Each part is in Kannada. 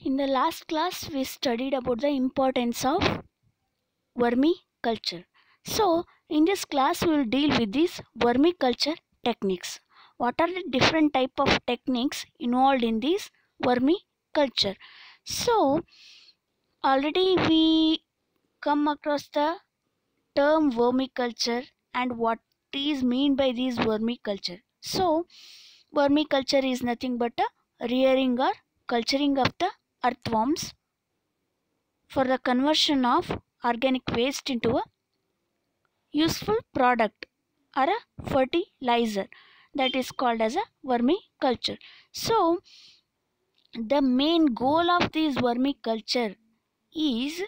In the last class, we studied about the importance of vermiculture. So, in this class, we will deal with these vermiculture techniques. What are the different type of techniques involved in this vermiculture? So, already we come across the term vermiculture and what is mean by this vermiculture. So, vermiculture is nothing but a rearing or culturing of the earthworms for the conversion of organic waste into a useful product or a fertilizer that is called as a vermiculture. So, the main goal of this vermiculture is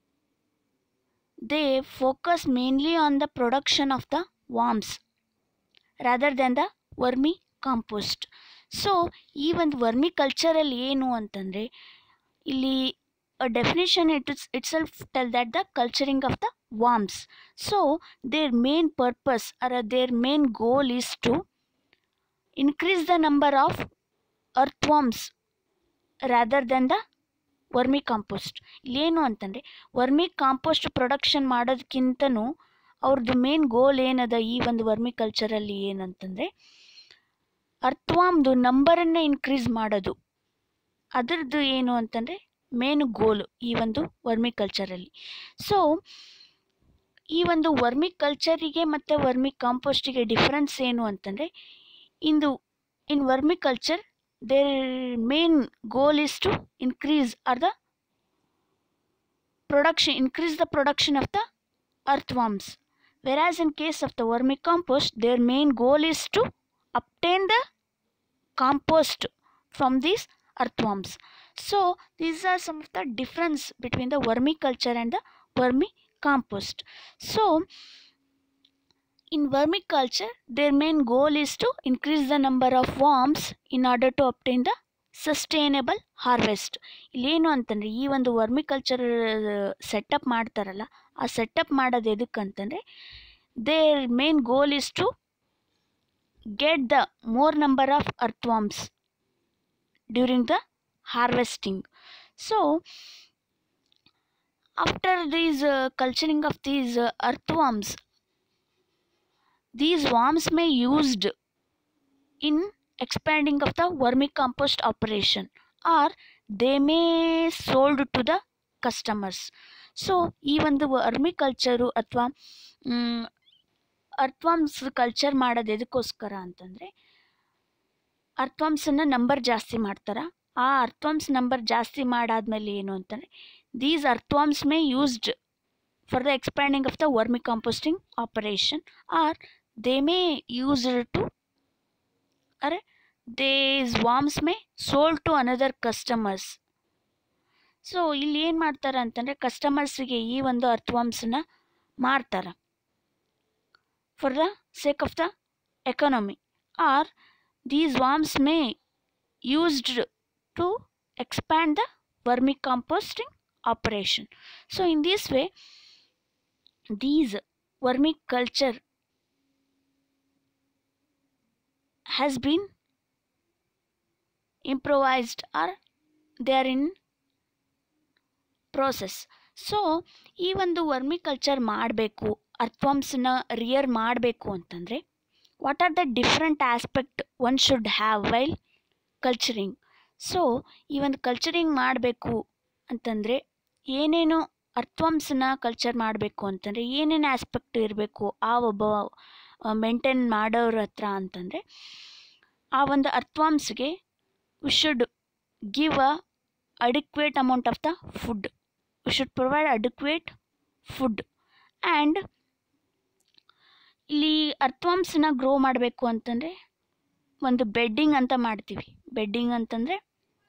they focus mainly on the production of the worms rather than the vermi compost so ಈ ಒಂದು ವರ್ಮಿ ಕಲ್ಚರಲ್ಲಿ ಏನು ಅಂತಂದರೆ ಇಲ್ಲಿ definition it itself tell that the culturing of the worms so their main purpose or their main goal is to increase the number of earthworms rather than the vermi compost ಇಲ್ಲೇನು ಅಂತಂದರೆ ವರ್ಮಿ ಕಾಂಪೋಸ್ಟ್ ಪ್ರೊಡಕ್ಷನ್ ಮಾಡೋದಕ್ಕಿಂತನೂ ಅವ್ರದ್ದು ಮೇನ್ ಗೋಲ್ ಏನದ ಈ ಒಂದು ವರ್ಮಿ ಕಲ್ಚರಲ್ಲಿ ಏನಂತಂದರೆ ಅರ್ಥವಾಮ್ದು ನಂಬರನ್ನು ಇನ್ಕ್ರೀಸ್ ಮಾಡೋದು ಅದರದ್ದು ಏನು ಅಂತಂದರೆ ಮೇನ್ ಗೋಲು ಈ ಒಂದು ವರ್ಮಿ ಕಲ್ಚರಲ್ಲಿ ಸೊ ಈ ಒಂದು ವರ್ಮಿ ಕಲ್ಚರಿಗೆ ಮತ್ತು ವರ್ಮಿ ಕಾಂಪೋಸ್ಟಿಗೆ ಡಿಫ್ರೆನ್ಸ್ ಏನು ಅಂತಂದರೆ ಇಂದು in vermiculture their main goal is to increase or the production increase the production of the earthworms whereas in case of the vermicompost their main goal is to obtain the compost from these earthworms so these are some of the difference between the vermiculture and the vermicompost so in vermiculture their main goal is to increase the number of worms in order to obtain the sustainable harvest ಇಲ್ಲೇನು ಅಂತಂದರೆ ಈ ಒಂದು ವರ್ಮಿಕಲ್ಚರ್ ಸೆಟಪ್ ಮಾಡ್ತಾರಲ್ಲ ಆ ಸೆಟಪ್ ಮಾಡೋದು ಎದಕ್ಕಂತಂದರೆ their main goal is to get the more number of earthworms during the harvesting so after these culturing of these earthworms these worms may used in expanding of the vermicompost operation or they may sold to the customers so ಈ ಒಂದು ವರ್ಮಿಕಲ್ಚರು ಅಥವಾ ಅರ್ಥವಾಮ್ಸ್ ಕಲ್ಚರ್ ಮಾಡೋದು ಎದಕ್ಕೋಸ್ಕರ ಅಂತಂದರೆ ಅರ್ಥವಾಮ್ಸನ್ನು ನಂಬರ್ ಜಾಸ್ತಿ ಮಾಡ್ತಾರೆ ಆ ಅರ್ಥವಾಮ್ಸ್ ನಂಬರ್ ಜಾಸ್ತಿ ಮಾಡಾದ್ಮೇಲೆ ಏನು ಅಂತಂದರೆ these earthworms may used for the expanding of the vermi vermicomposting operation or they may used to are these worms may sold to another customers so ಇಲ್ಲಿ ಏನು ಮಾಡ್ತಾರೆ ಅಂತಂದರೆ ಕಸ್ಟಮರ್ಸಿಗೆ ಈ ಒಂದು ಅರ್ಥವಾಮ್ಸನ್ನ ಮಾರ್ತಾರೆ for the sake of the economy or these worms may used to expand the vermi vermicomposting operation so in this way these vermiculture has been improvised or they are in process so ಈ ಒಂದು ವರ್ಮಿಕಲ್ಚರ್ ಮಾಡಬೇಕು ಅರ್ಥವಾಮ್ಸನ್ನ ರಿಯರ್ ಮಾಡಬೇಕು ಅಂತಂದರೆ what are the different aspect one should have while culturing so ಈ ಒಂದು ಕಲ್ಚರಿಂಗ್ ಮಾಡಬೇಕು ಅಂತಂದರೆ ಏನೇನು ಅರ್ಥವಾಮ್ಸನ್ನ ಕಲ್ಚರ್ ಮಾಡಬೇಕು ಅಂತಂದರೆ ಏನೇನು ಆಸ್ಪೆಕ್ಟ್ ಇರಬೇಕು ಆ ಒಬ್ಬ ಮೇಂಟೈನ್ ಮಾಡೋರ ಹತ್ರ ಅಂತಂದರೆ ಆ ಒಂದು ಅರ್ಥವಾಮ್ಸ್ಗೆ we should give a adequate amount of the food we should provide adequate food and ಇಲ್ಲಿ ಅರ್ಥವಾಮ್ಸನ್ನ ಗ್ರೋ ಮಾಡಬೇಕು ಅಂತಂದರೆ ಒಂದು ಬೆಡ್ಡಿಂಗ್ ಅಂತ ಮಾಡ್ತೀವಿ ಬೆಡ್ಡಿಂಗ್ ಅಂತಂದರೆ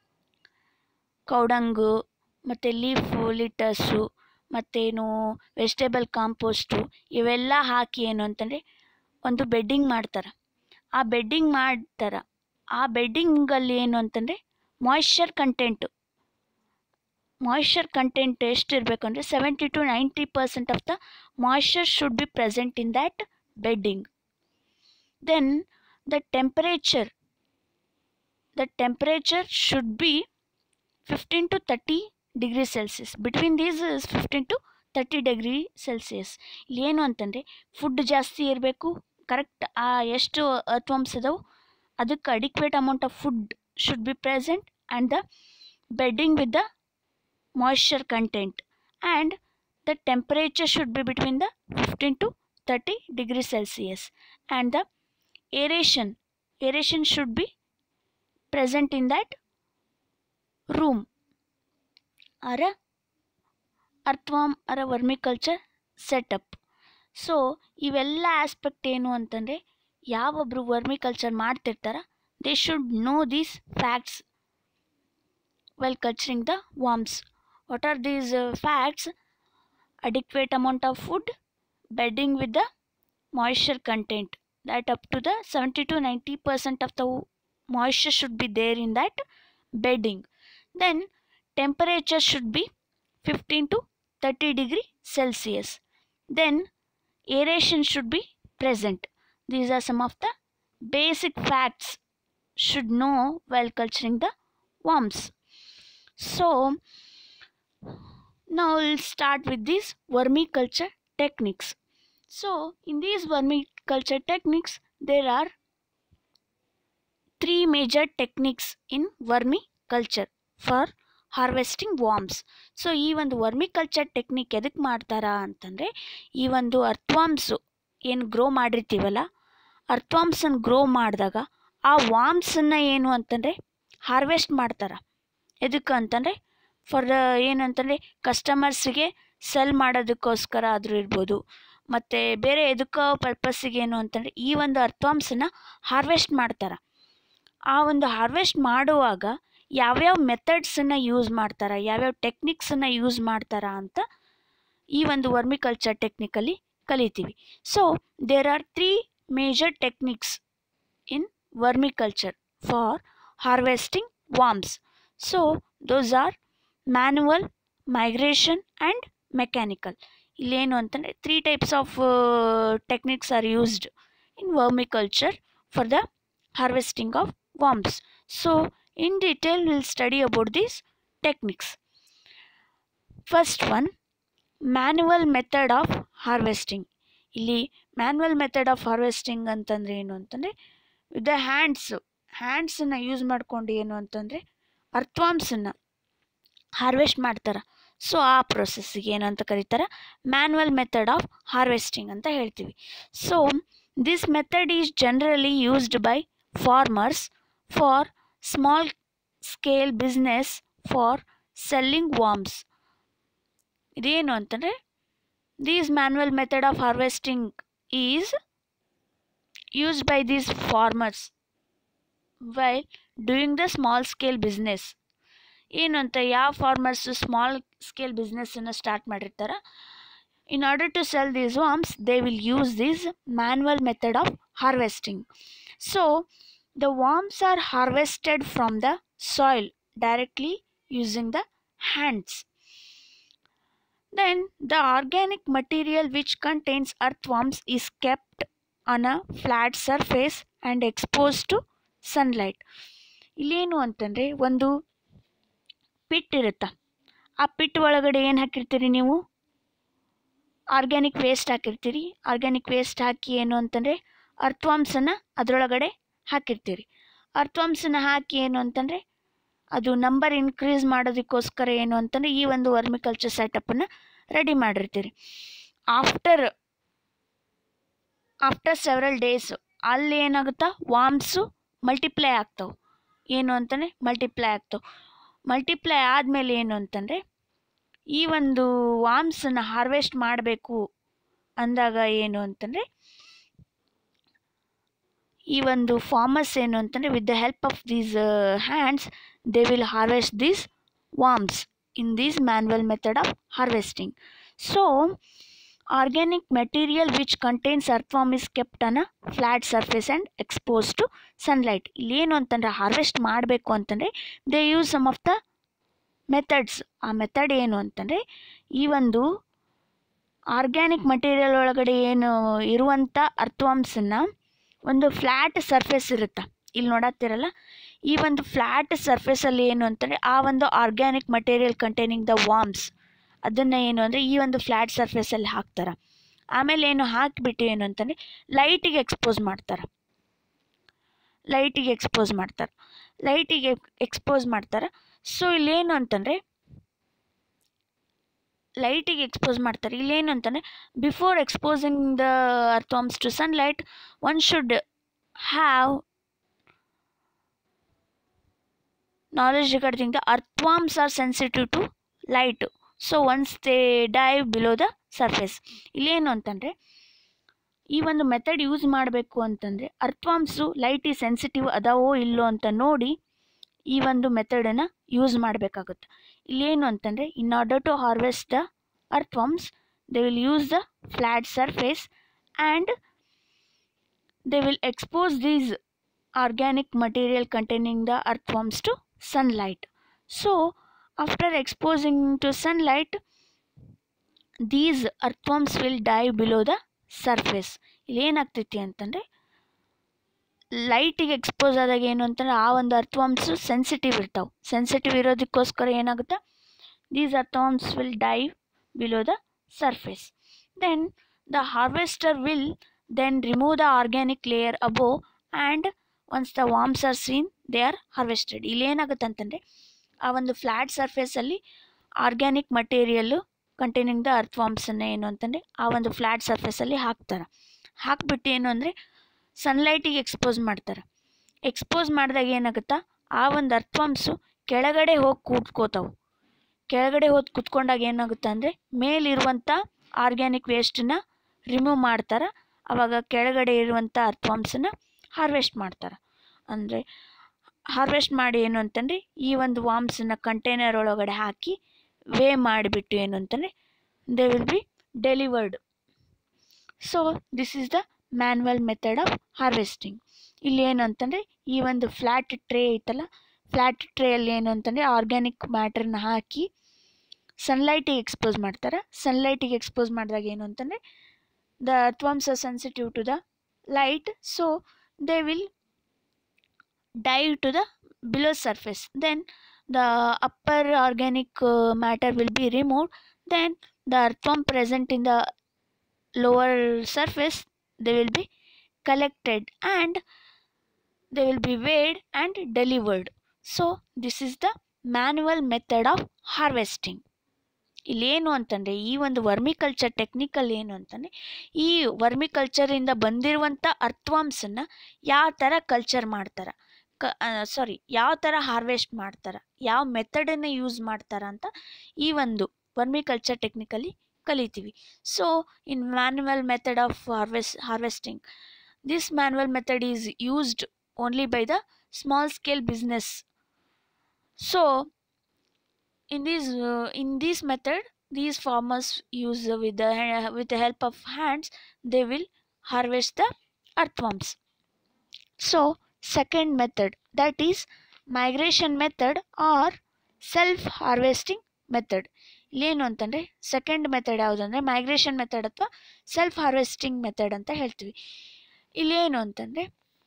ಕೌಡಂಗು ಮತ್ತು ಲೀಫು ಲಿಟರ್ಸು ಮತ್ತೇನು ವೆಜಿಟೇಬಲ್ ಕಾಂಪೋಸ್ಟು ಇವೆಲ್ಲ ಹಾಕಿ ಏನು ಅಂತಂದರೆ ಒಂದು ಬೆಡ್ಡಿಂಗ್ ಮಾಡ್ತಾರೆ ಆ ಬೆಡ್ಡಿಂಗ್ ಮಾಡ್ತಾರೆ ಆ ಬೆಡ್ಡಿಂಗಲ್ಲಿ ಏನು ಅಂತಂದರೆ ಮಾಯ್ಶ್ಚರ್ ಕಂಟೆಂಟು ಮಾಯ್ಶ್ಚರ್ ಕಂಟೆಂಟ್ ಎಷ್ಟು ಇರಬೇಕು ಅಂದರೆ seventy to ninety percent of the moisture should be present in that bedding then the temperature the temperature should be fifteen to thirty degree Celsius between these is fifteen to thirty degree Celsius ಇಲ್ಲಿ ಏನು ಅಂತಂದರೆ ಫುಡ್ ಜಾಸ್ತಿ ಇರಬೇಕು ಕರೆಕ್ಟ್ ಆ ಎಷ್ಟು ಅತ್ವಾಮ್ಸ್ ಅದಾವು ಅದಕ್ಕೆ adequate amount of food should be present and the bedding with the moisture content and the temperature should be between the 15 to 30 degree celsius and the aeration aeration should be present in that room or a earthworm or a vermiculture setup so ಇವೆಲ್ಲ ಆಸ್ಪೆಕ್ಟ್ ಏನು ಅಂತಂದರೆ ಯಾವೊಬ್ಬರು ವರ್ಮಿಕಲ್ಚರ್ ಮಾಡ್ತಿರ್ತಾರ they should know these facts well culturing the worms what are these facts adequate amount of food bedding with the moisture content that up to the 70 to 90 percent of the moisture should be there in that bedding then temperature should be 15 to 30 degree celsius then aeration should be present these are some of the basic facts should know while culturing the worms so now we'll start with these vermiculture techniques so in these vermiculture techniques there are three major techniques in vermiculture for harvesting worms so ಈ ಒಂದು ವರ್ಮಿಕಲ್ಚರ್ ಟೆಕ್ನಿಕ್ ಎದಕ್ಕೆ ಮಾಡ್ತಾರಾ ಅಂತಂದರೆ ಈ ಒಂದು ಅರ್ಥವಾಮ್ಸು ಏನು ಗ್ರೋ ಮಾಡಿರ್ತೀವಲ್ಲ ಅರ್ಥವಾಮ್ಸನ್ನು ಗ್ರೋ ಮಾಡಿದಾಗ ಆ ವಾಮ್ಸನ್ನು ಏನು ಅಂತಂದರೆ ಹಾರ್ವೆಸ್ಟ್ ಮಾಡ್ತಾರೆ ಎದಕ್ಕೆ ಅಂತಂದರೆ ಫಾರ್ ದ ಏನಂತಂದರೆ ಕಸ್ಟಮರ್ಸಿಗೆ ಸೆಲ್ ಮಾಡೋದಕ್ಕೋಸ್ಕರ ಆದರೂ ಇರ್ಬೋದು ಮತ್ತು ಬೇರೆ ಎದಕ್ಕೋ ಪರ್ಪಸ್ಸಿಗೆ ಏನು ಅಂತಂದರೆ ಈ ಒಂದು ಅರ್ಥವಾಂಸನ ಹಾರ್ವೆಸ್ಟ್ ಮಾಡ್ತಾರೆ ಆ ಒಂದು ಹಾರ್ವೆಸ್ಟ್ ಮಾಡುವಾಗ ಯಾವ್ಯಾವ ಮೆಥಡ್ಸನ್ನು ಯೂಸ್ ಮಾಡ್ತಾರೆ ಯಾವ್ಯಾವ ಟೆಕ್ನಿಕ್ಸನ್ನು ಯೂಸ್ ಮಾಡ್ತಾರಾ ಅಂತ ಈ ಒಂದು ವರ್ಮಿಕಲ್ಚರ್ ಟೆಕ್ನಿಕಲ್ಲಿ ಕಲಿತೀವಿ so there are three major techniques in vermiculture for harvesting worms so those are manual migration and mechanical ಇಲ್ಲೇನು ಅಂತಂದರೆ three types of techniques are used in vermiculture for the harvesting of worms so in detail will study about these techniques first one manual method of harvesting ಇಲ್ಲಿ ಮ್ಯಾನುವಲ್ ಮೆಥಡ್ ಆಫ್ ಹಾರ್ವೆಸ್ಟಿಂಗ್ ಅಂತಂದರೆ ಏನು ಅಂತಂದರೆ ವಿತ್ ದ ಹ್ಯಾಂಡ್ಸು ಹ್ಯಾಂಡ್ಸನ್ನು ಯೂಸ್ ಮಾಡ್ಕೊಂಡು ಏನು ಅಂತಂದರೆ ಅರ್ಥವಾಮ್ಸನ್ನು ಹಾರ್ವೆಸ್ಟ್ ಮಾಡ್ತಾರೆ ಸೊ ಆ ಪ್ರೊಸೆಸ್ಸಿಗೆ ಏನಂತ ಕರೀತಾರೆ ಮ್ಯಾನ್ಯಲ್ ಮೆಥಡ್ ಆಫ್ ಹಾರ್ವೆಸ್ಟಿಂಗ್ ಅಂತ ಹೇಳ್ತೀವಿ so this method is generally used by farmers for small scale business for selling worms ಇದೇನು ಅಂತಂದರೆ these manual method of harvesting is used by these farmers while doing the small scale business ಏನು ಅಂತ ಯಾವ ಫಾರ್ಮರ್ಸು ಸ್ಮಾಲ್ ಸ್ಕೇಲ್ ಬಿಸ್ನೆಸ್ಸನ್ನು ಸ್ಟಾರ್ಟ್ ಮಾಡಿರ್ತಾರ in order to sell these worms they will use these manual method of harvesting so the worms are harvested from the soil directly using the hands then the organic material which contains earthworms is kept on a flat surface and exposed to sunlight ಇಲ್ಲೇನು ಅಂತಂದರೆ ಒಂದು ಪಿಟ್ ಇರುತ್ತೆ ಆ ಪಿಟ್ ಒಳಗಡೆ ಏನು ಹಾಕಿರ್ತೀರಿ ನೀವು ಆರ್ಗ್ಯಾನಿಕ್ ವೇಸ್ಟ್ ಹಾಕಿರ್ತೀರಿ ಆರ್ಗ್ಯಾನಿಕ್ ವೇಸ್ಟ್ ಹಾಕಿ ಏನು ಅಂತಂದರೆ ಅರ್ಥವಾಂಸನ ಅದರೊಳಗಡೆ ಹಾಕಿರ್ತೀರಿ ಅರ್ಥವಾಂಸನ ಹಾಕಿ ಏನು ಅಂತಂದರೆ ಅದು ನಂಬರ್ ಇನ್ಕ್ರೀಸ್ ಮಾಡೋದಕ್ಕೋಸ್ಕರ ಏನು ಅಂತಂದರೆ ಈ ಒಂದು ವರ್ಮಿಕಲ್ಚರ್ ಸೆಟಪ್ಪನ್ನು ರೆಡಿ ಮಾಡಿರ್ತೀರಿ ಆಫ್ಟರ್ ಆಫ್ಟರ್ ಸೆವೆರಲ್ ಡೇಸ್ ಅಲ್ಲಿ ಏನಾಗುತ್ತಾ ವಾಮ್ಸು ಮಲ್ಟಿಪ್ಲೈ ಆಗ್ತಾವೆ ಏನು ಅಂತಂದರೆ ಮಲ್ಟಿಪ್ಲೈ ಆಗ್ತಾವೆ ಮಲ್ಟಿಪ್ಲೈ ಆದಮೇಲೆ ಏನು ಅಂತಂದರೆ ಈ ಒಂದು ವಾಮ್ಸನ್ನು ಹಾರ್ವೆಸ್ಟ್ ಮಾಡಬೇಕು ಅಂದಾಗ ಏನು ಅಂತಂದರೆ ಈ ಒಂದು ಫಾರ್ಮರ್ಸ್ ಏನು ಅಂತಂದರೆ with the help of these hands they will harvest these worms in these manual method of harvesting so organic material which contains earthworm is kept on a flat surface and expose to sunlight ಇಲ್ಲೇನು ಅಂತಂದರೆ ಹಾರ್ವೆಸ್ಟ್ ಮಾಡಬೇಕು ಅಂತಂದರೆ they use some of the methods ಆ ಮೆಥಡ್ ಏನು ಅಂತಂದರೆ ಈ ಒಂದು ಆರ್ಗ್ಯಾನಿಕ್ ಮಟೀರಿಯಲ್ ಒಳಗಡೆ ಏನು ಇರುವಂಥ ಅರ್ಥವಾಂಸನ್ನು ಒಂದು ಫ್ಲ್ಯಾಟ್ ಸರ್ಫೇಸ್ ಇರುತ್ತೆ ಇಲ್ಲಿ ನೋಡತ್ತಿರಲ್ಲ ಈ ಒಂದು ಫ್ಲ್ಯಾಟ್ ಸರ್ಫೇಸಲ್ಲಿ ಏನು ಅಂತಂದರೆ ಆ ಒಂದು organic material containing the worms ಅದನ್ನು ಏನು ಅಂದರೆ ಈ ಒಂದು ಫ್ಲ್ಯಾಟ್ ಸರ್ಫೇಸಲ್ಲಿ ಹಾಕ್ತಾರೆ ಆಮೇಲೆ ಏನು ಹಾಕಿಬಿಟ್ಟು ಏನು ಅಂತಂದರೆ ಲೈಟಿಗೆ ಎಕ್ಸ್ಪೋಸ್ ಮಾಡ್ತಾರೆ ಲೈಟಿಗೆ ಎಕ್ಸ್ಪೋಸ್ ಮಾಡ್ತಾರೆ ಲೈಟಿಗೆ ಎಕ್ಸ್ಪೋಸ್ ಮಾಡ್ತಾರೆ ಸೊ ಇಲ್ಲೇನು ಅಂತಂದರೆ ಲೈಟಿಗೆ ಎಕ್ಸ್ಪೋಸ್ ಮಾಡ್ತಾರೆ ಇಲ್ಲೇನು ಅಂತಂದರೆ before exposing the earthworms to sunlight one should have knowledge regarding the earthworms are sensitive to light so once they dive below the surface ಇಲ್ಲೇನು ಅಂತಂದರೆ ಈ ಒಂದು ಮೆಥಡ್ ಯೂಸ್ ಮಾಡಬೇಕು ಅಂತಂದರೆ ಅರ್ಥವಾಮ್ಸು ಲೈಟಿಗೆ ಸೆನ್ಸಿಟಿವ್ ಅದಾವೋ ಇಲ್ಲೋ ಅಂತ ನೋಡಿ ಈ ಒಂದು ಮೆಥಡನ್ನು ಯೂಸ್ ಮಾಡಬೇಕಾಗುತ್ತೆ ಇಲ್ಲೇನು ಅಂತಂದರೆ in order to harvest the earthworms they will use the flat surface and they will expose these organic material containing the earthworms to sunlight. So, after exposing to sunlight, these earthworms will dive below the surface. ಇಲ್ಲಿ ಏನಾಗ್ತೈತಿ ಅಂತಂದರೆ ಲೈಟಿಗೆ ಎಕ್ಸ್ಪೋಸ್ ಆದಾಗ ಏನು ಅಂತಂದರೆ ಆ ಒಂದು ಅರ್ಥವಾಮ್ಸು ಸೆನ್ಸಿಟಿವ್ ಇರ್ತಾವೆ ಸೆನ್ಸಿಟಿವ್ ಇರೋದಕ್ಕೋಸ್ಕರ ಏನಾಗುತ್ತೆ these earthworms will dive below the surface then the harvester will then remove the organic layer above and once the worms are seen they are harvested ಇಲ್ಲಿ ಏನಾಗುತ್ತೆ ಅಂತಂದರೆ ಆ ಒಂದು ಫ್ಲ್ಯಾಟ್ ಸರ್ಫೇಸಲ್ಲಿ ಆರ್ಗ್ಯಾನಿಕ್ ಮಟೀರಿಯಲ್ಲು ಕಂಟೈನಿಂಗ್ ದ ಅರ್ತ್ ವಾಮ್ಸನ್ನು ಏನು ಅಂತಂದರೆ ಆ ಒಂದು ಫ್ಲ್ಯಾಟ್ ಸರ್ಫೇಸಲ್ಲಿ ಹಾಕ್ತಾರೆ ಹಾಕ್ಬಿಟ್ಟು ಏನು ಅಂದರೆ ಸನ್ಲೈಟಿಗೆ ಎಕ್ಸ್ಪೋಸ್ ಮಾಡ್ತಾರೆ ಎಕ್ಸ್ಪೋಸ್ ಮಾಡಿದಾಗ ಏನಾಗುತ್ತಾ ಆ ಒಂದು ಅರ್ಥವಾಮ್ಸು ಕೆಳಗಡೆ ಹೋಗಿ ಕೂತ್ಕೋತಾವೆ ಕೆಳಗಡೆ ಹೋಗಿ ಕೂತ್ಕೊಂಡಾಗ ಏನಾಗುತ್ತೆ ಅಂದರೆ ಮೇಲಿರುವಂಥ ಆರ್ಗ್ಯಾನಿಕ್ ವೇಸ್ಟನ್ನ ರಿಮೂವ್ ಮಾಡ್ತಾರೆ ಆವಾಗ ಕೆಳಗಡೆ ಇರುವಂಥ ಅರ್ಥವಾಮ್ಸನ್ನ ಹಾರ್ವೆಸ್ಟ್ ಮಾಡ್ತಾರೆ ಅಂದರೆ ಹಾರ್ವೆಸ್ಟ್ ಮಾಡಿ ಏನು ಅಂತಂದರೆ ಈ ಒಂದು ವಾಮ್ಸನ್ನ ಕಂಟೈನರ್ ಒಳಗಡೆ ಹಾಕಿ ವೇ ಮಾಡಿಬಿಟ್ಟು ಏನು ಅಂತಂದರೆ they will be delivered so this is the manual method of harvesting ಇಲ್ಲಿ ಏನು ಅಂತಂದರೆ ಈ ಒಂದು ಫ್ಲ್ಯಾಟ್ ಟ್ರೇ ಐತಲ್ಲ ಫ್ಲ್ಯಾಟ್ ಟ್ರೇಯಲ್ಲಿ ಏನು ಅಂತಂದರೆ ಆರ್ಗ್ಯಾನಿಕ್ ಮ್ಯಾಟ್ರನ್ನ ಹಾಕಿ ಸನ್ಲೈಟಿಗೆ ಎಕ್ಸ್ಪೋಸ್ ಮಾಡ್ತಾರೆ ಸನ್ಲೈಟಿಗೆ ಎಕ್ಸ್ಪೋಸ್ ಮಾಡಿದಾಗ ಏನು ಅಂತಂದರೆ the earthworms are sensitive to the light so they will dive to the below surface then the upper organic uh, matter will be removed then the earthworm present in the lower surface they will be collected and they will be weighed and delivered so this is the manual method of harvesting ಇಲ್ಲೇನು ಅಂತಂದರೆ ಈ ಒಂದು ವರ್ಮಿಕಲ್ಚರ್ ಟೆಕ್ನಿಕಲ್ ಏನು ಅಂತಂದರೆ ಈ ವರ್ಮಿಕಲ್ಚರಿಂದ ಬಂದಿರುವಂಥ ಅರ್ಥವಾಂಸನ್ನು ಯಾವ ಥರ ಕಲ್ಚರ್ ಮಾಡ್ತಾರೆ ಕ ಸಾರಿ ಯಾವ ಥರ ಹಾರ್ವೆಸ್ಟ್ ಮಾಡ್ತಾರೆ ಯಾವ ಮೆಥಡನ್ನು ಯೂಸ್ ಮಾಡ್ತಾರೆ ಅಂತ ಈ ಒಂದು ವರ್ಮಿಕಲ್ಚರ್ ಟೆಕ್ನಿಕಲಿ ಕಲಿತೀವಿ so in manual method of harvest harvesting this manual method is used only by the small scale business so in this uh, in this method these farmers use uh, with the ha- with the help of hands they will harvest the earthworms so second method that is migration method or self harvesting method ಇಲ್ಲೇನು ಅಂತಂದರೆ ಸೆಕೆಂಡ್ ಮೆಥಡ್ ಯಾವುದಂದರೆ ಮೈಗ್ರೇಷನ್ ಮೆಥಡ್ ಅಥವಾ ಸೆಲ್ಫ್ ಹಾರ್ವೆಸ್ಟಿಂಗ್ ಮೆಥಡ್ ಅಂತ ಹೇಳ್ತೀವಿ ಇಲ್ಲೇನು ಅಂತಂದರೆ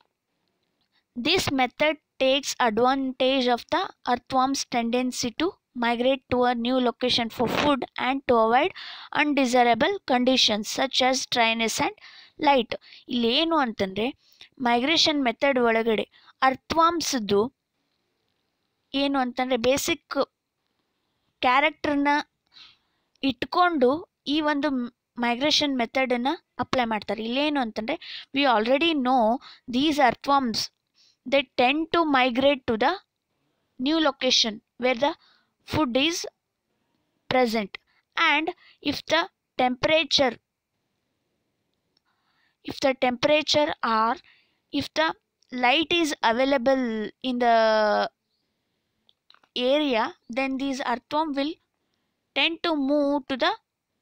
this method takes advantage of the earthworms tendency to migrate to a new location for food and to avoid undesirable conditions such as dryness and light ಇಲ್ಲಿ ಏನು ಅಂತಂದರೆ ಮೈಗ್ರೇಷನ್ ಮೆಥಡ್ ಒಳಗಡೆ ಅರ್ಥವಾಂಸದ್ದು ಏನು ಅಂತಂದರೆ ಬೇಸಿಕ್ ಕ್ಯಾರೆಕ್ಟರ್ನ ಇಟ್ಕೊಂಡು ಈ ಒಂದು ಮೈಗ್ರೇಷನ್ ಮೆಥಡನ್ನು ಅಪ್ಲೈ ಮಾಡ್ತಾರೆ ಇಲ್ಲೇನು ಅಂತಂದರೆ we already know these earthworms they tend to migrate to the new location where the food is present and if the temperature if the temperature or if the light is available in the area then these earthworm will tend to move to the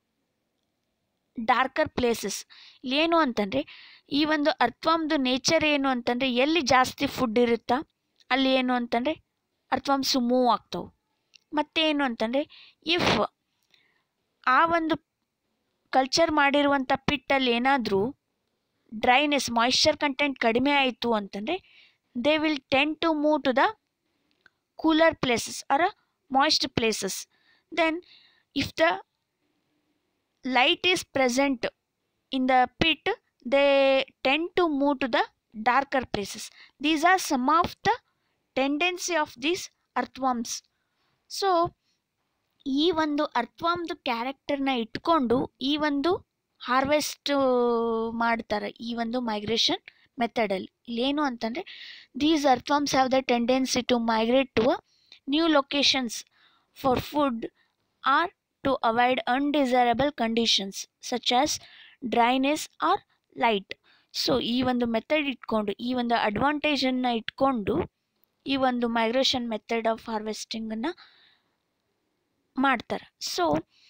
darker places ಏನು ಅಂತಂದರೆ ಈ ಒಂದು ಅರ್ಥವಾಮ್ದು ನೇಚರ್ ಏನು ಅಂತಂದರೆ ಎಲ್ಲಿ ಜಾಸ್ತಿ ಫುಡ್ ಇರುತ್ತಾ ಅಲ್ಲಿ ಏನು ಅಂತಂದರೆ ಅರ್ಥವಾಮ್ಸು ಮೂವ್ ಆಗ್ತವೆ ಮತ್ತೇನು ಅಂತಂದರೆ ಇಫ್ ಆ ಒಂದು ಕಲ್ಚರ್ ಮಾಡಿರುವಂಥ ಪಿಟ್ಟಲ್ಲಿ ಏನಾದರೂ ಡ್ರೈನೆಸ್ ಮಾಯಿಶ್ಚರ್ ಕಂಟೆಂಟ್ ಕಡಿಮೆ ಆಯಿತು ಅಂತಂದರೆ they will tend to move to the cooler places or a moist places then if the light is present in the pit they tend to move to the darker places these are some of the tendency of these earthworms so ಈ ಒಂದು ಅರ್ಥವಾಮ್ದು ಕ್ಯಾರೆಕ್ಟರ್ನ ಇಟ್ಕೊಂಡು ಈ ಒಂದು ಹಾರ್ವೆಸ್ಟ್ ಮಾಡ್ತಾರೆ ಈ ಒಂದು ಮೈಗ್ರೇಷನ್ ಮೆಥಡಲ್ಲಿ ಇಲ್ಲೇನು ಅಂತಂದರೆ these earthworms have the tendency to migrate to a new locations for food or to avoid undesirable conditions such as dryness or light so ಈ ಒಂದು ಮೆಥಡ್ ಇಟ್ಕೊಂಡು ಈ ಒಂದು ಅಡ್ವಾಂಟೇಜನ್ನು ಇಟ್ಕೊಂಡು ಈ ಒಂದು ಮೈಗ್ರೇಷನ್ ಮೆಥಡ್ ಆಫ್ ಹಾರ್ವೆಸ್ಟಿಂಗನ್ನು ಮಾಡ್ತಾರೆ ಸೊ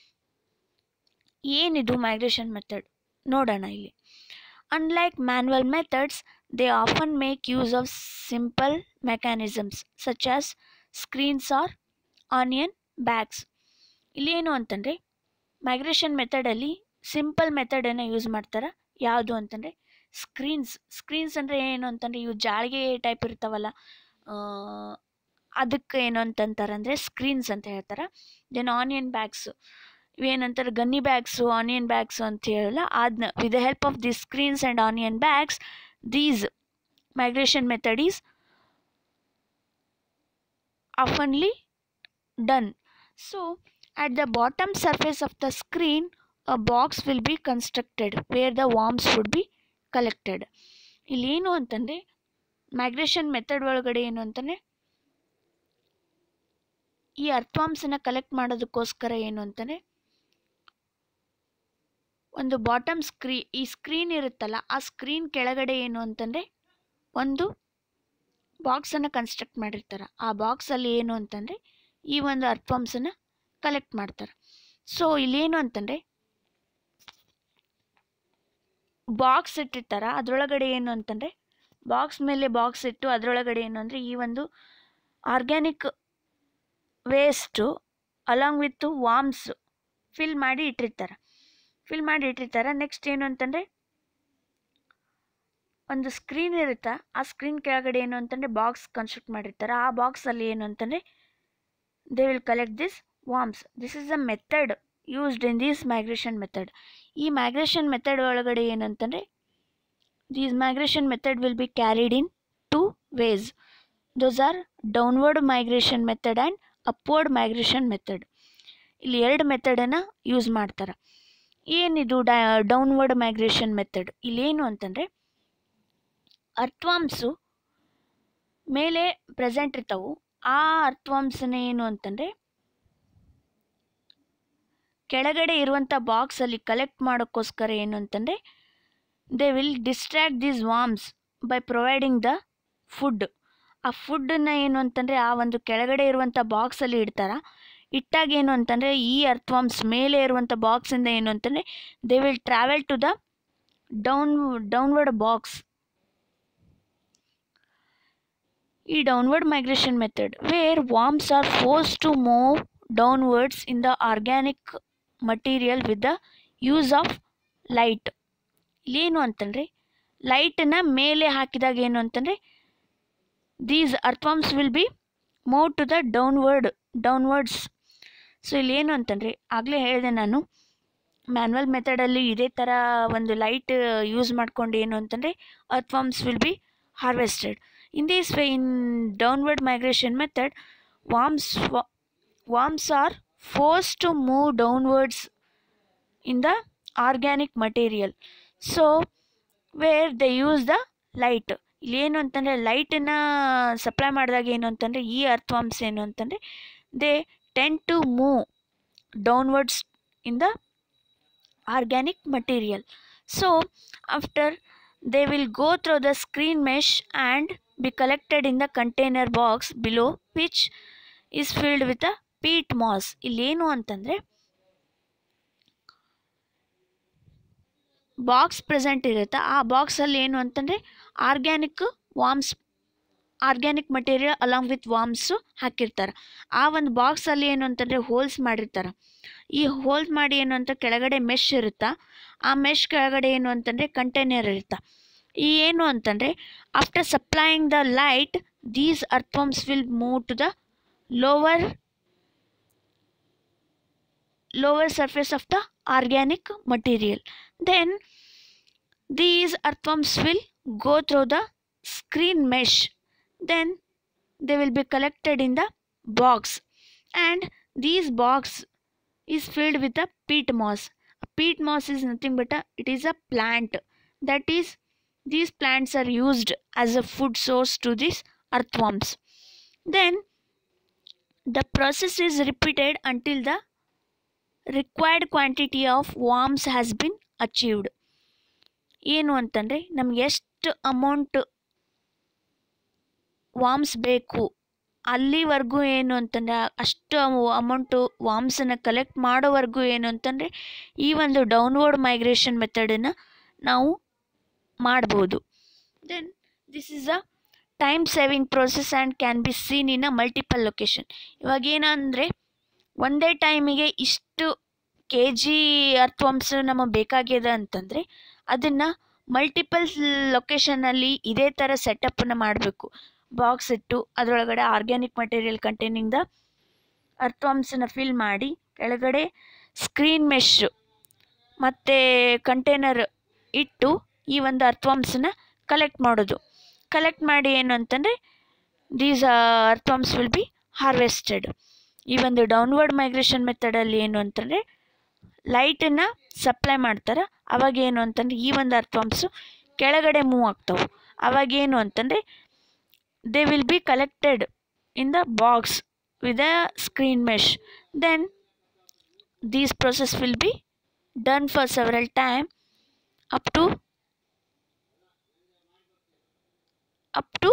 ಏನಿದು ಮೈಗ್ರೇಷನ್ ಮೆಥಡ್ ನೋಡೋಣ ಇಲ್ಲಿ unlike manual methods they often make use of simple mechanisms such as screens or onion bags ಇಲ್ಲೇನು ಅಂತಂದರೆ ಮೈಗ್ರೇಷನ್ ಮೆಥಡಲ್ಲಿ ಸಿಂಪಲ್ ಮೆಥಡನ್ನು ಯೂಸ್ ಮಾಡ್ತಾರೆ ಯಾವುದು ಅಂತಂದರೆ ಸ್ಕ್ರೀನ್ಸ್ ಸ್ಕ್ರೀನ್ಸ್ ಅಂದರೆ ಏನು ಅಂತಂದರೆ ಇವು ಜಾಳಿಗೆ ಟೈಪ್ ಇರ್ತಾವಲ್ಲ ಅದಕ್ಕೆ ಏನು ಅಂತಂತಾರೆ ಅಂದರೆ ಸ್ಕ್ರೀನ್ಸ್ ಅಂತ ಹೇಳ್ತಾರೆ ದೆನ್ ಆನಿಯನ್ ಬ್ಯಾಗ್ಸು ಇವೇನಂತಾರೆ ಗನ್ನಿ ಬ್ಯಾಗ್ಸು ಆನಿಯನ್ ಬ್ಯಾಗ್ಸು ಅಂತ ಹೇಳಲ್ಲ ಅದನ್ನ with the help of the screens and onion bags these migration method is oftenly done. So, at the bottom surface of the screen, a box will be constructed where the worms would be collected. ಇಲ್ಲಿ ಏನು ಅಂತಂದರೆ ಮೈಗ್ರೇಷನ್ ಮೆಥಡ್ ಒಳಗಡೆ ಏನು ಅಂತಂದರೆ ಈ ಅರ್ಥವಾಂಸನ ಕಲೆಕ್ಟ್ ಮಾಡೋದಕ್ಕೋಸ್ಕರ ಏನು ಅಂತಂದರೆ ಒಂದು ಬಾಟಮ್ ಸ್ಕ್ರೀ ಈ ಸ್ಕ್ರೀನ್ ಇರುತ್ತಲ್ಲ ಆ ಸ್ಕ್ರೀನ್ ಕೆಳಗಡೆ ಏನು ಅಂತಂದರೆ ಒಂದು ಬಾಕ್ಸನ್ನು ಕನ್ಸ್ಟ್ರಕ್ಟ್ ಮಾಡಿರ್ತಾರೆ ಆ ಬಾಕ್ಸಲ್ಲಿ ಏನು ಅಂತಂದರೆ ಈ ಒಂದು ಅರ್ಥವಾಂಸನ ಕಲೆಕ್ಟ್ ಮಾಡ್ತಾರೆ ಸೊ ಇಲ್ಲೇನು ಅಂತಂದರೆ ಬಾಕ್ಸ್ ಇಟ್ಟಿರ್ತಾರೆ ಅದರೊಳಗಡೆ ಏನು ಅಂತಂದರೆ ಬಾಕ್ಸ್ ಮೇಲೆ ಬಾಕ್ಸ್ ಇಟ್ಟು ಅದರೊಳಗಡೆ ಏನು ಅಂದರೆ ಈ ಒಂದು organic waste along with worms fill ಮಾಡಿ ಇಟ್ಟಿರ್ತಾರೆ ಫಿಲ್ ಮಾಡಿ ಇಟ್ಟಿರ್ತಾರೆ ನೆಕ್ಸ್ಟ್ ಏನು ಅಂತಂದರೆ ಒಂದು ಸ್ಕ್ರೀನ್ ಇರುತ್ತೆ ಆ ಸ್ಕ್ರೀನ್ ಕೆಳಗಡೆ ಏನು ಅಂತಂದರೆ ಬಾಕ್ಸ್ ಕನ್ಸ್ಟ್ರಕ್ಟ್ ಮಾಡಿರ್ತಾರೆ ಆ ಬಾಕ್ಸಲ್ಲಿ ಏನು ಅಂತಂದರೆ they will collect this worms this is a method used in this migration method ಈ ಮೈಗ್ರೇಷನ್ ಮೆಥಡ್ ಒಳಗಡೆ ಏನಂತಂದರೆ these migration method will be carried in two ways those are downward migration method and upward migration method ಇಲ್ಲಿ ಎರಡು ಮೆಥಡನ್ನು ಯೂಸ್ ಮಾಡ್ತಾರೆ ಏನಿದು ಡೌನ್ವರ್ಡ್ ಮೈಗ್ರೇಷನ್ ಮೆಥಡ್ ಇಲ್ಲೇನು ಅಂತಂದರೆ ಅರ್ಥವಾಂಸು ಮೇಲೆ ಪ್ರೆಸೆಂಟ್ ಇರ್ತಾವು ಆ ಅರ್ಥವಾಂಸನ ಏನು ಅಂತಂದರೆ ಕೆಳಗಡೆ ಇರುವಂಥ ಬಾಕ್ಸಲ್ಲಿ ಕಲೆಕ್ಟ್ ಮಾಡೋಕ್ಕೋಸ್ಕರ ಏನು ಅಂತಂದರೆ they will distract these worms by providing the food ಆ ಫುಡ್ಡನ್ನು ಏನು ಅಂತಂದರೆ ಆ ಒಂದು ಕೆಳಗಡೆ ಇರುವಂಥ ಬಾಕ್ಸಲ್ಲಿ ಇಡ್ತಾರೆ ಇಟ್ಟಾಗ ಏನು ಅಂತಂದರೆ ಈ ಅರ್ಥವಾಮ್ಸ್ ಮೇಲೆ ಇರುವಂಥ ಬಾಕ್ಸಿಂದ ಏನು ಅಂತಂದರೆ they will travel to the down downward box ಈ downward migration method where worms are forced to move downwards in the organic material with the use of light ಇಲ್ಲೇನು ಅಂತಂದರೆ ಲೈಟನ್ನ ಮೇಲೆ ಹಾಕಿದಾಗ ಏನು ಅಂತಂದರೆ these earthworms will be move to the downward downwards so ಇಲ್ಲೇನು ಅಂತಂದರೆ ಆಗಲೇ ಹೇಳಿದೆ ನಾನು ಮ್ಯಾನ್ಯಲ್ ಮೆಥಡಲ್ಲಿ ಇದೇ ಥರ ಒಂದು ಲೈಟ್ ಯೂಸ್ ಮಾಡ್ಕೊಂಡು ಏನು ಅಂತಂದರೆ earthworms will be harvested in this way in downward migration method worms worms are forced to move downwards in the organic material so where they use the light ಇಲ್ಲೇನು ಅಂತಂದರೆ ಲೈಟನ್ನು ಸಪ್ಲೈ ಮಾಡಿದಾಗ ಏನು ಅಂತಂದರೆ ಈ ಅರ್ಥವಾಂಶ ಏನು ಅಂತಂದರೆ they tend to move downwards in the organic material so after they will go through the screen mesh and be collected in the container box below which is filled with a peat moss ಇಲ್ಲೇನು ಅಂತಂದರೆ ಬಾಕ್ಸ್ ಪ್ರೆಸೆಂಟ್ ಇರುತ್ತೆ ಆ ಬಾಕ್ಸಲ್ಲಿ ಏನು ಅಂತಂದರೆ organic worms organic material along with worms ಹಾಕಿರ್ತಾರೆ ಆ ಒಂದು ಬಾಕ್ಸಲ್ಲಿ ಏನು ಅಂತಂದರೆ ಹೋಲ್ಸ್ ಮಾಡಿರ್ತಾರೆ ಈ ಹೋಲ್ಸ್ ಮಾಡಿ ಏನು ಅಂತ ಕೆಳಗಡೆ ಮೆಶ್ ಇರುತ್ತಾ ಆ ಮೆಶ್ ಕೆಳಗಡೆ ಏನು ಅಂತಂದರೆ ಕಂಟೈನರ್ ಇರುತ್ತೆ ಈ ಏನು ಅಂತಂದರೆ after supplying the light these earthworms will move to the lower lower surface of the organic material then these earthworms will go through the screen mesh then they will be collected in the box and these box is filled with the peat moss peat moss is nothing but a, it is a plant that is these plants are used as a food source to these earthworms then the process is repeated until the required quantity of worms has been achieved ಏನು ಅಂತಂದರೆ ನಮ್ಗೆ ಎಷ್ಟು ಅಮೌಂಟ್ ವಾಮ್ಸ್ ಬೇಕು ಅಲ್ಲಿವರೆಗೂ ಏನು ಅಂತಂದರೆ ಅಷ್ಟು ಅಮೌಂಟು ವಾಮ್ಸನ್ನು ಕಲೆಕ್ಟ್ ಮಾಡೋವರೆಗೂ ಏನು ಅಂತಂದರೆ ಈ ಒಂದು ಡೌನ್ವರ್ಡ್ ಮೈಗ್ರೇಷನ್ ಮೆಥಡನ್ನು ನಾವು ಮಾಡ್ಬೋದು then this is a time saving process and can be seen in a multiple location ಇವಾಗ ಏನಂದರೆ ಒಂದೇ ಟೈಮಿಗೆ ಇಷ್ಟು ಕೆ ಜಿ ಅರ್ಥವಂಶ ನಮಗೆ ಬೇಕಾಗ್ಯದ ಅಂತಂದರೆ ಅದನ್ನು ಮಲ್ಟಿಪಲ್ ಲೊಕೇಶನಲ್ಲಿ ಇದೇ ಥರ ಸೆಟಪ್ಪನ್ನು ಮಾಡಬೇಕು ಬಾಕ್ಸ್ ಇಟ್ಟು ಅದರೊಳಗಡೆ ಆರ್ಗ್ಯಾನಿಕ್ ಮಟೀರಿಯಲ್ ಕಂಟೈನಿಂಗ್ ದ ಅರ್ಥವಂಶನ ಫಿಲ್ ಮಾಡಿ ಕೆಳಗಡೆ ಸ್ಕ್ರೀನ್ ಮೆಶ್ ಮತ್ತು ಕಂಟೈನರ್ ಇಟ್ಟು ಈ ಒಂದು ಅರ್ಥವಂಶನ ಕಲೆಕ್ಟ್ ಮಾಡೋದು ಕಲೆಕ್ಟ್ ಮಾಡಿ ಏನು ಅಂತಂದರೆ these earthworms will be harvested ಈ ಒಂದು ಡೌನ್ವರ್ಡ್ ಮೈಗ್ರೇಷನ್ ಮೆಥಡಲ್ಲಿ ಏನು ಅಂತಂದರೆ ಲೈಟನ್ನು ಸಪ್ಲೈ ಮಾಡ್ತಾರೆ ಅವಾಗ ಏನು ಅಂತಂದರೆ ಈ ಒಂದು ಅರ್ಥವಂಸು ಕೆಳಗಡೆ ಮೂವ್ ಆಗ್ತವೆ ಅವಾಗ ಏನು ಅಂತಂದರೆ they will be collected in the box with a screen mesh then these process will be done for several time up to up to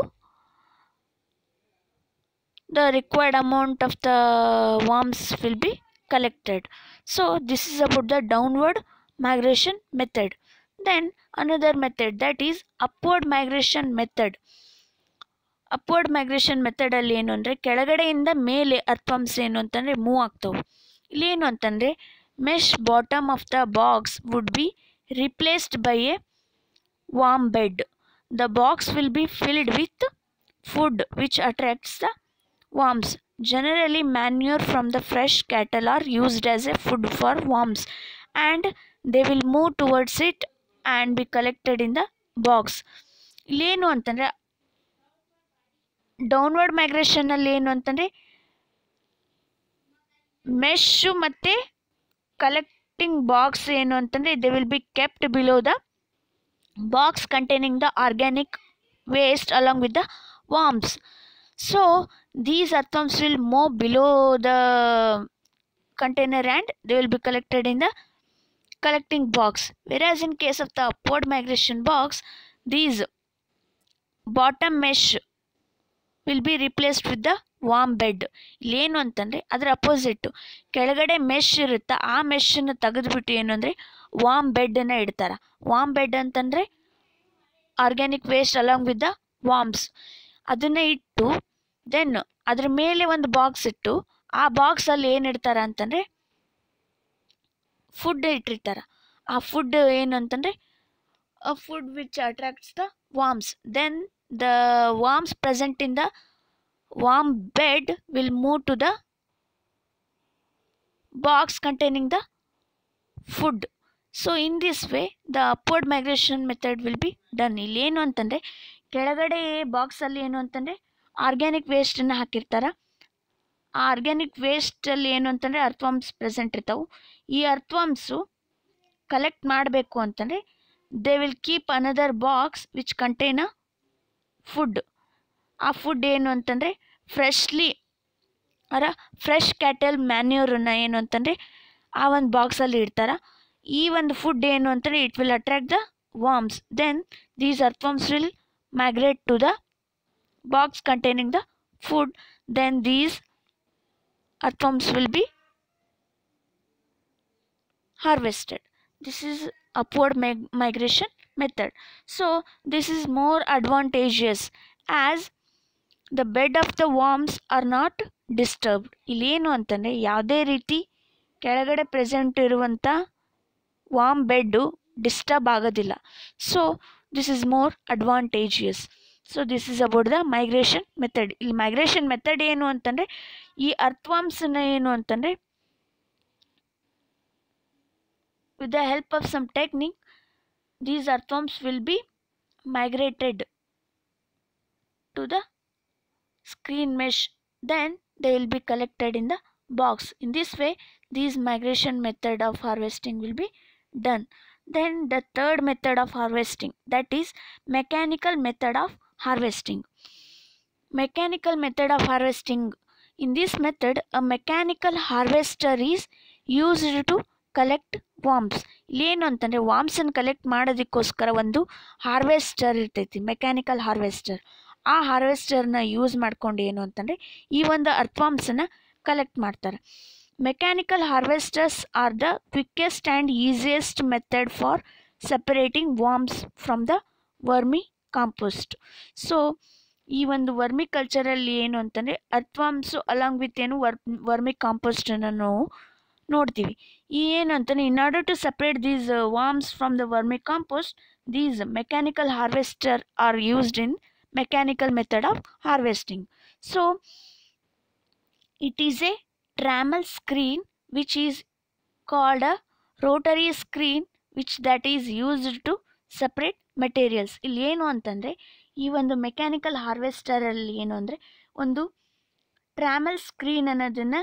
the required amount of the worms will be collected so this is about the downward migration method then another method that is upward migration method upward migration ಮೆಥಡಲ್ಲಿ ಏನು ಅಂದರೆ ಕೆಳಗಡೆಯಿಂದ ಮೇಲೆ ಅರ್ಥವಂಸ್ ಏನು ಅಂತಂದರೆ ಮೂವ್ ಆಗ್ತವೆ ಇಲ್ಲೇನು ಅಂತಂದರೆ mesh bottom of the box would be replaced by a worm bed the box will be filled with food which attracts the worms. Generally, manure from the fresh cattle are used as a food for worms and they will move towards it and be collected in the box. ಇಲ್ಲೇನು ಅಂತಂದರೆ ಡೌನ್ವರ್ಡ್ ಮೈಗ್ರೇಷನಲ್ಲಿ ಏನು ಅಂತಂದರೆ ಮೆಶ್ಶು ಮತ್ತು ಕಲೆಕ್ಟಿಂಗ್ ಬಾಕ್ಸ್ ಏನು ಅಂತಂದರೆ they will be kept below the box containing the organic waste along with the worms. So these earthworms will move below the container and they will be collected in the collecting box. Whereas in case of the upward migration box, these bottom mesh will be replaced with the worm bed ಇಲ್ಲೇನು ಅಂತಂದರೆ ಅದರ ಅಪೋಸಿಟ್ಟು ಕೆಳಗಡೆ ಮೆಶ್ ಇರುತ್ತೆ ಆ ಮೆಶನ್ನು ತೆಗೆದುಬಿಟ್ಟು ಏನು ಅಂದರೆ ವಾಮ್ ಬೆಡ್ಡನ್ನು ಇಡ್ತಾರೆ ವಾಮ್ ಬೆಡ್ ಅಂತಂದರೆ organic waste along with the worms ಅದನ್ನು ಇಟ್ಟು ದೆನ್ ಅದ್ರ ಮೇಲೆ ಒಂದು ಬಾಕ್ಸ್ ಇಟ್ಟು ಆ ಬಾಕ್ಸಲ್ಲಿ ಏನು ಇಡ್ತಾರೆ ಅಂತಂದರೆ ಫುಡ್ ಇಟ್ಟಿರ್ತಾರೆ ಆ ಫುಡ್ ಏನು ಅಂತಂದರೆ food which attracts the worms then the worms present in the worm bed will move to the box containing the food so in this way the upward migration method will be done ಇಲ್ಲಿ ಏನು ಅಂತಂದರೆ ಕೆಳಗಡೆ ಬಾಕ್ಸಲ್ಲಿ ಏನು ಅಂತಂದರೆ ಆರ್ಗ್ಯಾನಿಕ್ ವೇಸ್ಟನ್ನು ಹಾಕಿರ್ತಾರೆ ಆ ಆರ್ಗ್ಯಾನಿಕ್ ವೇಸ್ಟಲ್ಲಿ ಏನು ಅಂತಂದರೆ ಅರ್ಥವಾಮ್ಸ್ ಪ್ರೆಸೆಂಟ್ ಇರ್ತಾವೆ ಈ ಅರ್ಥವಾಮ್ಸು ಕಲೆಕ್ಟ್ ಮಾಡಬೇಕು ಅಂತಂದರೆ they will keep another box which contain a food ಆ ಫುಡ್ ಏನು ಅಂತಂದರೆ ಫ್ರೆಶ್ಲಿ ಅರ ಫ್ರೆಶ್ ಕ್ಯಾಟಲ್ ಮ್ಯಾನ್ಯೂರನ್ನ ಏನು ಅಂತಂದರೆ ಆ ಒಂದು ಬಾಕ್ಸಲ್ಲಿ ಇಡ್ತಾರೆ ಈ ಒಂದು ಫುಡ್ ಏನು ಅಂತಂದರೆ it will attract the worms then these earthworms will migrate to the box containing the food then these earthworms will be harvested this is upward mig- migration method so this is more advantageous as the bed of the worms are not disturbed ಇಲ್ಲೇನು ಅಂತಂದರೆ ಯಾವುದೇ ರೀತಿ ಕೆಳಗಡೆ ಪ್ರೆಸೆಂಟ್ ಇರುವಂಥ ವಾಮ್ ಬೆಡ್ಡು ಡಿಸ್ಟರ್ಬ್ ಆಗೋದಿಲ್ಲ so this is more advantageous so this is about the migration method ಇಲ್ಲಿ ಮೈಗ್ರೇಷನ್ ಮೆಥಡ್ ಏನು ಅಂತಂದರೆ ಈ ಅರ್ಥವಾಮ್ಸನ್ನ ಏನು ಅಂತಂದರೆ with the help of some technique these earthworms will be migrated to the screen mesh then they will be collected in the box in this way this migration method of harvesting will be done then the third method of harvesting that is mechanical method of harvesting mechanical method of harvesting in this method a mechanical harvester is used to collect worms ಇಲ್ಲೇನು ಅಂತಂದರೆ ವಾಮ್ಸನ್ನು ಕಲೆಕ್ಟ್ ಮಾಡೋದಕ್ಕೋಸ್ಕರ ಒಂದು ಹಾರ್ವೆಸ್ಟರ್ ಇರ್ತೈತಿ ಮೆಕ್ಯಾನಿಕಲ್ ಹಾರ್ವೆಸ್ಟರ್ ಆ ಹಾರ್ವೆಸ್ಟರ್ನ ಯೂಸ್ ಮಾಡ್ಕೊಂಡು ಏನು ಅಂತಂದರೆ ಈ ಒಂದು ಅರ್ಥವಾಮ್ಸನ್ನು ಕಲೆಕ್ಟ್ ಮಾಡ್ತಾರೆ mechanical harvesters are the quickest and easiest method for separating worms from the vermi compost so ಈ ಒಂದು ವರ್ಮಿ ಕಲ್ಚರಲ್ಲಿ ಏನು ಅಂತಂದರೆ ಅರ್ಥವಾಮ್ಸು ಅಲಾಂಗ್ ವಿತ್ ಏನು ವರ್ ವರ್ಮಿ ಕಾಂಪೋಸ್ಟನ್ನು ನಾವು ನೋಡ್ತೀವಿ ಈ ಏನಂತಾನೆ in order to separate these worms from the vermi compost these mechanical harvester are used in mechanical method of harvesting so it is a trommel screen which is called a Rotary screen which that is used to separate materials ಇಲ್ಲಿ ಏನು ಅಂತಂದರೆ ಈ ಒಂದು ಮೆಕ್ಯಾನಿಕಲ್ ಹಾರ್ವೆಸ್ಟರಲ್ಲಿ ಏನು ಅಂದರೆ ಒಂದು ಟ್ರಾಮಲ್ ಸ್ಕ್ರೀನ್ ಅನ್ನೋದನ್ನು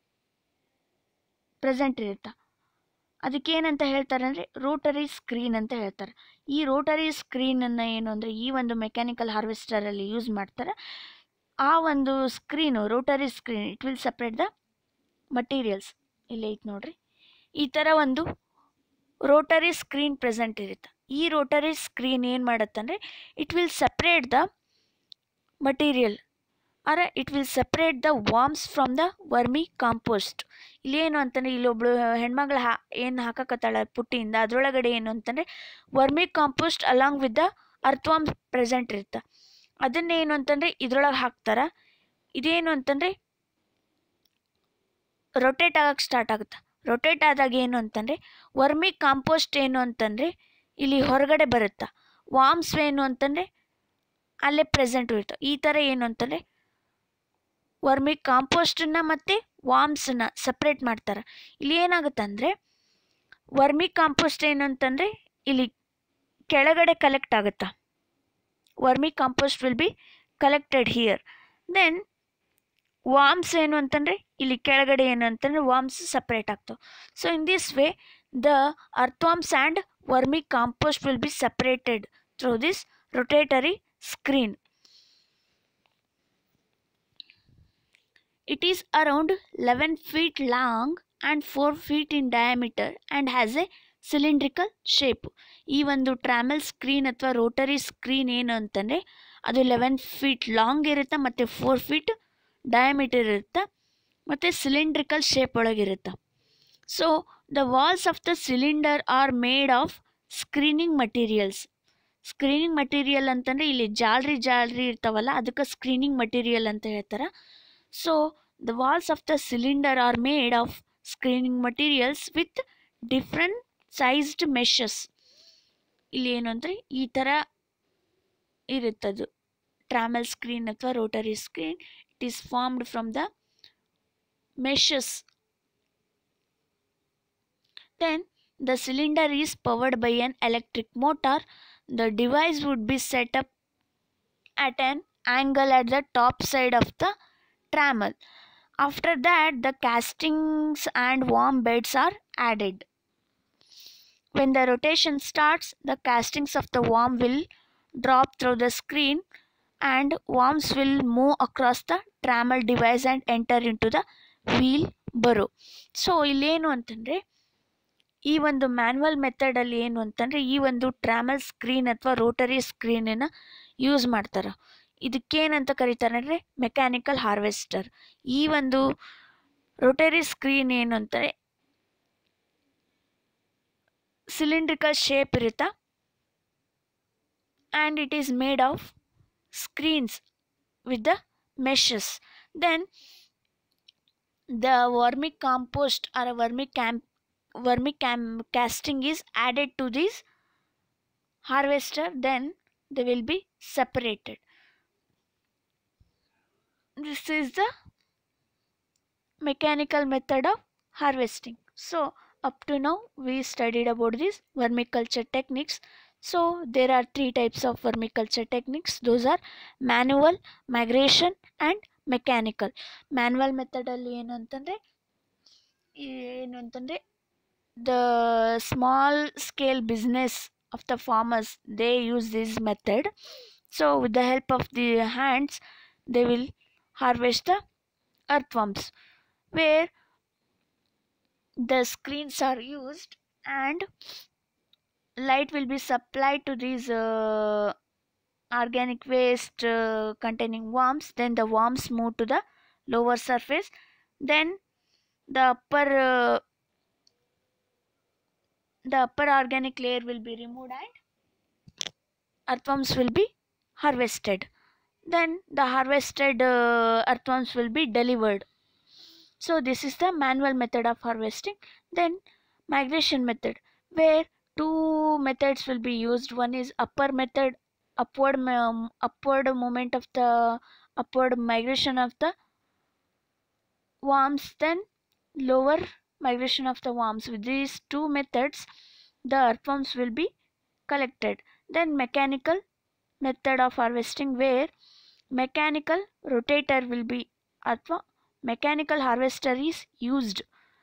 ಪ್ರೆಸೆಂಟ್ ಇರುತ್ತೆ ಅದಕ್ಕೇನಂತ ಹೇಳ್ತಾರೆ ಅಂದರೆ ರೋಟರಿ ಸ್ಕ್ರೀನ್ ಅಂತ ಹೇಳ್ತಾರೆ ಈ ರೋಟರಿ ಸ್ಕ್ರೀನನ್ನು ಏನು ಅಂದರೆ ಈ ಒಂದು ಮೆಕ್ಯಾನಿಕಲ್ ಹಾರ್ವೆಸ್ಟರಲ್ಲಿ ಯೂಸ್ ಮಾಡ್ತಾರೆ ಆ ಒಂದು screen rotary screen it will separate the materials ಇಲ್ಲೇ ಐತೆ ನೋಡ್ರಿ ಈ ಥರ ಒಂದು ರೋಟರಿ ಸ್ಕ್ರೀನ್ ಪ್ರೆಸೆಂಟ್ ಇರುತ್ತೆ ಈ ರೋಟರಿ ಸ್ಕ್ರೀನ್ ಏನು ಮಾಡುತ್ತಂದರೆ it will separate the material or it will separate the worms from the vermi compost ಇಲ್ಲೇನು ಅಂತಂದರೆ ಇಲ್ಲೊಬ್ಳು ಹೆಣ್ಮಗಳು ಹಾ ಏನು ಹಾಕಕತ್ತಾಳ ಪುಟ್ಟಿಯಿಂದ ಅದರೊಳಗಡೆ ಏನು ಅಂತಂದರೆ vermi compost along with the earthworms present ಇರುತ್ತೆ ಅದನ್ನೇನು ಅಂತಂದರೆ ಇದ್ರೊಳಗೆ ಹಾಕ್ತಾರೆ ಇದೇನು ಅಂತಂದರೆ ರೊಟೇಟ್ ಆಗಕ್ಕೆ ಸ್ಟಾರ್ಟ್ ಆಗುತ್ತೆ ರೊಟೇಟ್ ಆದಾಗ ಏನು ಅಂತಂದರೆ ವರ್ಮಿ ಕಾಂಪೋಸ್ಟ್ ಏನು ಅಂತಂದರೆ ಇಲ್ಲಿ ಹೊರಗಡೆ ಬರುತ್ತೆ ವಾಮ್ಸ್ ಏನು ಅಂತಂದರೆ ಅಲ್ಲೇ ಪ್ರೆಸೆಂಟ್ ಇರುತ್ತೆ ಈ ಥರ ಏನು ಅಂತಂದರೆ ವರ್ಮಿ ಕಾಂಪೋಸ್ಟನ್ನು ಮತ್ತು ವಾಮ್ಸನ್ನ ಸಪ್ರೇಟ್ ಮಾಡ್ತಾರೆ ಇಲ್ಲಿ ಏನಾಗುತ್ತೆ ಅಂದರೆ ವರ್ಮಿ ಕಾಂಪೋಸ್ಟ್ ಏನು ಅಂತಂದರೆ ಇಲ್ಲಿ ಕೆಳಗಡೆ ಕಲೆಕ್ಟ್ ಆಗುತ್ತಾ vermi compost will be collected here then worms ಏನು ಅಂತಂದರೆ ಇಲ್ಲಿ ಕೆಳಗಡೆ ಏನು ಅಂತಂದರೆ ವಾಮ್ಸ್ ಸಪ್ರೇಟ್ ಆಗ್ತವೆ so in this way the earthworms and vermi compost will be separated through this rotatory screen It is around 11 feet long and 4 feet in diameter and has a cylindrical shape ಈ ಒಂದು ಟ್ರಾಮೆಲ್ ಸ್ಕ್ರೀನ್ ಅಥವಾ ರೋಟರಿ ಸ್ಕ್ರೀನ್ ಏನು ಅಂತಂದರೆ ಅದು ಲೆವೆನ್ ಫೀಟ್ ಲಾಂಗ್ ಇರುತ್ತೆ ಮತ್ತು ಫೋರ್ ಫೀಟ್ ಡಯಾಮೀಟರ್ ಇರುತ್ತೆ ಮತ್ತು ಸಿಲಿಂಡ್ರಿಕಲ್ ಶೇಪ್ ಒಳಗಿರುತ್ತೆ so the walls of the cylinder are made of screening materials screening material ಅಂತಂದರೆ ಇಲ್ಲಿ ಜಾಲ್ರಿ ಜಾಲ್ರಿ ಇರ್ತಾವಲ್ಲ ಅದಕ್ಕೆ ಸ್ಕ್ರೀನಿಂಗ್ ಮಟೀರಿಯಲ್ ಅಂತ ಹೇಳ್ತಾರೆ so the walls of the cylinder are made of screening materials with different sized meshes ಇಲ್ಲಿ ಏನು ಅಂದರೆ ಈ ಥರ ಇರುತ್ತದು ಟ್ರಾಮೆಲ್ ಸ್ಕ್ರೀನ್ ಅಥವಾ rotary screen it is formed from the meshes then the cylinder is powered by an electric motor the device would be set up at an angle at the top side of the trammel after that the castings and warm beds are added when the rotation starts the castings of the worm will drop through the screen and worms will move across the trammel device and enter into the wheel burrow so ಇಲ್ಲೇನು ಅಂತಂದರೆ ಈ ಒಂದು ಮ್ಯಾನ್ಯಲ್ ಮೆಥಡಲ್ಲಿ ಏನು ಅಂತಂದರೆ ಈ ಒಂದು ಟ್ರಾಮಲ್ ಸ್ಕ್ರೀನ್ ಅಥವಾ ರೋಟರಿ ಸ್ಕ್ರೀನನ್ನು ಯೂಸ್ ಮಾಡ್ತಾರೆ ಇದಕ್ಕೇನಂತ ಕರೀತಾರೆ ಅಂದರೆ ಮೆಕ್ಯಾನಿಕಲ್ ಹಾರ್ವೆಸ್ಟರ್ ಈ ಒಂದು ರೋಟರಿ ಸ್ಕ್ರೀನ್ ಏನು ಅಂತಾರೆ ಸಿಲಿಂಡ್ರಿಕಲ್ ಶೇಪ್ ಇರುತ್ತಾ and it is made of screens with the meshes then the vermi compost or vermi camp vermi cam- casting is added to this harvester then they will be separated this is the mechanical method of harvesting so up to now we studied about these vermiculture techniques so there are three types of vermiculture techniques those are manual migration and mechanical manual ಮೆಥಡಲ್ಲಿ ಏನು ಅಂತಂದರೆ ಏನು ಅಂತಂದರೆ the small scale business of the farmers they use this method so with the help of the hands they will harvest the earthworms where the screens are used and light will be supplied to these uh, organic waste uh, containing worms then the worms move to the lower surface then the upper uh, the upper organic layer will be removed and earthworms will be harvested then the harvested uh, earthworms will be delivered so this is the manual method of harvesting then migration method where two methods will be used one is upper method upward mo- upward movement of the upward migration of the worms then lower migration of the worms with these two methods the earthworms will be collected then mechanical method of harvesting where mechanical rotator will be ಅಥವಾ mechanical harvester is used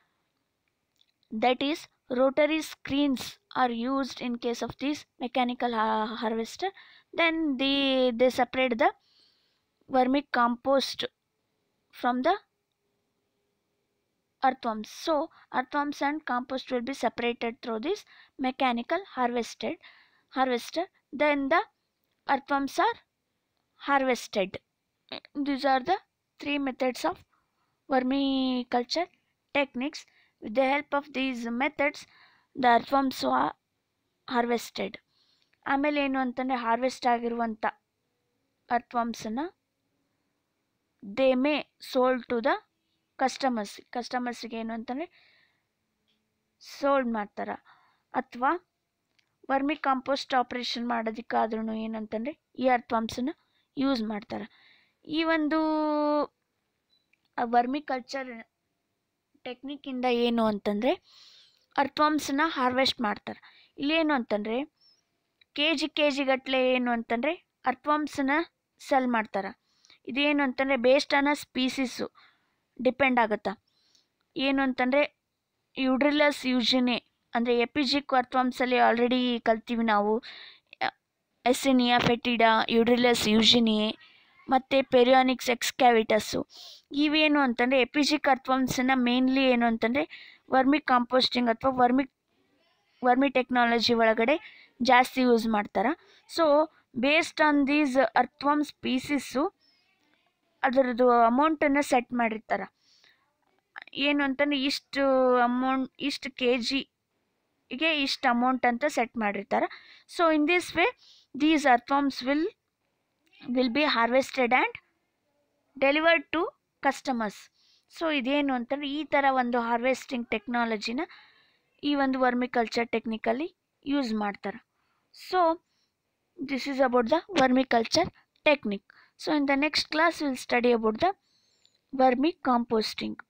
that is rotary screens are used in case of this mechanical ha- harvester then they they separate the vermicompost from the earthworms so earthworms and compost will be separated through this mechanical harvested harvester then the earthworms are harvested these are the three methods of vermiculture techniques with the help of these methods the earthworms are harvested ಆಮೇಲೆ ಏನು ಅಂತಂದರೆ ಹಾರ್ವೆಸ್ಟ್ ಆಗಿರುವಂಥ ಅರ್ಥವಂಸನ they may sold to the customers ಕಸ್ಟಮರ್ಸಿಗೆ ಏನು ಅಂತಂದರೆ ಸೋಲ್ಡ್ ಮಾಡ್ತಾರೆ ಅಥವಾ ವರ್ಮಿ ಕಾಂಪೋಸ್ಟ್ ಆಪ್ರೇಷನ್ ಮಾಡೋದಕ್ಕಾದ್ರೂ ಏನಂತಂದರೆ ಈ ಅರ್ಥವಂಸನ ಯೂಸ್ ಮಾಡ್ತಾರೆ ಈ ಒಂದು ವರ್ಮಿ ಕಲ್ಚರ್ ಟೆಕ್ನಿಕ್ಕಿಂದ ಏನು ಅಂತಂದರೆ ಅರ್ಥವಂಸನ ಹಾರ್ವೆಸ್ಟ್ ಮಾಡ್ತಾರೆ ಇಲ್ಲೇನು ಅಂತಂದರೆ ಕೆ ಜಿ ಕೆ ಜಿ ಗಟ್ಟಲೆ ಏನು ಅಂತಂದರೆ ಅರ್ಥವಂಸನ ಸೆಲ್ ಮಾಡ್ತಾರೆ ಇದೇನು ಅಂತಂದರೆ ಬೇಸ್ಡ್ ಆನ್ ಸ್ಪೀಸೀಸು ಡಿಪೆಂಡ್ ಆಗುತ್ತಾ ಏನು ಅಂತಂದರೆ ಯುಡ್ರಿಲಸ್ ಯೂಜಿನೆ ಅಂದರೆ ಎಪಿಜಿಕ್ ಅರ್ಥವಂಸಲ್ಲಿ ಆಲ್ರೆಡಿ ಕಲ್ತೀವಿ ನಾವು ಎಸಿನಿಯಾ ಫೆಟಿಡಾ ಯುಡ್ರಿಲಸ್ ಯೂಜಿನಿಯೆ ಮತ್ತು ಪೆರಿಯಾನಿಕ್ಸ್ ಎಕ್ಸ್ಕ್ಯಾವಿಟಸ್ಸು ಇವೇನು ಅಂತಂದರೆ ಎಪಿಜಿಕ್ ಅರ್ಥವಂಸನ ಮೇನ್ಲಿ ಏನು ಅಂತಂದರೆ ವರ್ಮಿ ಕಾಂಪೋಸ್ಟಿಂಗ್ ಅಥವಾ ವರ್ಮಿ ವರ್ಮಿ ಟೆಕ್ನಾಲಜಿ ಒಳಗಡೆ ಜಾಸ್ತಿ ಯೂಸ್ ಮಾಡ್ತಾರೆ so based on these earthworm species ಅದರದ್ದು ಅಮೌಂಟನ್ನು ಸೆಟ್ ಮಾಡಿರ್ತಾರೆ ಏನು ಅಂತಂದರೆ ಇಷ್ಟು ಅಮೌಂಟ್ ಇಷ್ಟು ಕೆ ಜಿಗೆ ಇಷ್ಟು ಅಮೌಂಟ್ ಅಂತ ಸೆಟ್ ಮಾಡಿರ್ತಾರೆ so in this way these earthworms will will be harvested and delivered to customers so ಇದೇನು ಅಂತಂದರೆ ಈ ಥರ ಒಂದು ಹಾರ್ವೆಸ್ಟಿಂಗ್ ಟೆಕ್ನಾಲಜಿನ ಈ ಒಂದು ವರ್ಮಿಕಲ್ಚರ್ ಟೆಕ್ನಿಕಲ್ಲಿ ಯೂಸ್ ಮಾಡ್ತಾರೆ so this is about the vermiculture technique so in the next class will study about the vermi composting